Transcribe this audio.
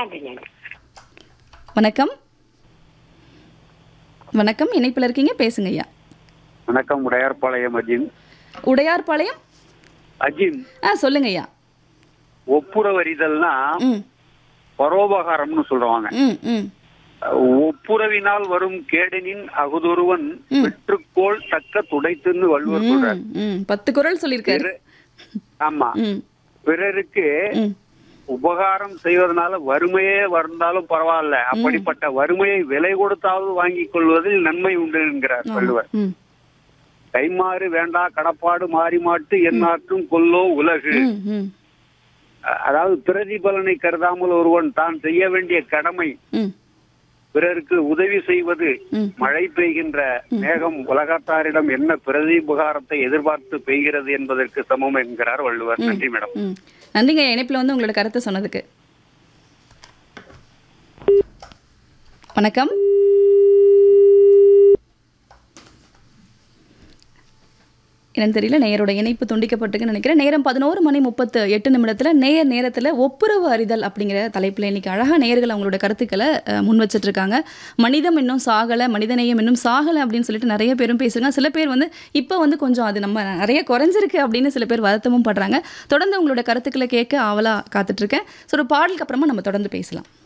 நன்றி நன்றி வணக்கம் வணக்கம் இணைப்பில் இருக்கீங்க பேசுங்க ஐயா வணக்கம் உடையார்பாளையம் அஜிம் உடையார்பாளையம் அஜிம் ஆ சொல்லுங்க ஐயா ஒப்புரவறிதல்னா ம் பரோபகாரம்னு சொல்றாங்க ம் ம் ஒப்புரவினால் வரும் கேடனின் அகுதொருவன் வெற்றுக்கோள் தக்க துடைத்துன்னு வள்ளுவர் சொல்றார் ம், ம் பத்து குரல் சொல்லியிருக்காரு ஆமா ம் பிறருக்கு ம் உபகாரம் செய்வதனால வறுமையே வந்தாலும் பரவாயில்ல அப்படிப்பட்ட வறுமையை விலை கொடுத்தாவது வாங்கிக் கொள்வதில் நன்மை உண்டு என்கிறார் வள்ளுவர் ம் கைமாறு வேண்டா கடப்பாடு மாறி மாட்டு எந்நாற்றும் கொல்லோ உலகு ம் ம் அ- அதாவது பிரதிபலனை கருதாமல் ஒருவன் தான் செய்ய வேண்டிய கடமை ம் பிறருக்கு உதவி செய்வது ம். மழை பெய்கின்ற மேகம் உலகத்தாரிடம் என்ன பிரதிபகாரத்தை எதிர்பார்த்து பெய்கிறது என்பதற்கு சமம் என்கிறார் வள்ளுவர் நன்றி மேடம் ம் நன்றிங்க இணைப்பில் வந்து உங்களோட கருத்தை சொன்னதுக்கு வணக்கம் என்னன்னு தெரியல நேயரோட இணைப்பு துண்டிக்கப்பட்டிருக்குன்னு நினைக்கிறேன் நேரம் பதினோரு மணி முப்பத்து எட்டு நிமிடத்தில் நேயர் நேரத்தில் ஒப்புரவு அறிதல் அப்படிங்கிற தலைப்பில் இன்னைக்கு அழகாக நேயர்கள் அவங்களோட கருத்துக்களை அஹ், முன் வச்சிட்டு இருக்காங்க மனிதம் இன்னும் சாகலை மனிதநேயம் இன்னும் சாகலை அப்படின்னு சொல்லிட்டு நிறைய பேரும் பேசுறாங்க சில பேர் வந்து இப்போ வந்து கொஞ்சம் அது நம்ம நிறைய குறைஞ்சிருக்கு அப்படின்னு சில பேர் வருத்தமும் படுறாங்க தொடர்ந்து உங்களோட கருத்துக்களை கேட்க ஆவலாக காத்துட்ருக்கேன் ஸோ ஒரு பாடலுக்கு அப்புறமா நம்ம தொடர்ந்து பேசலாம்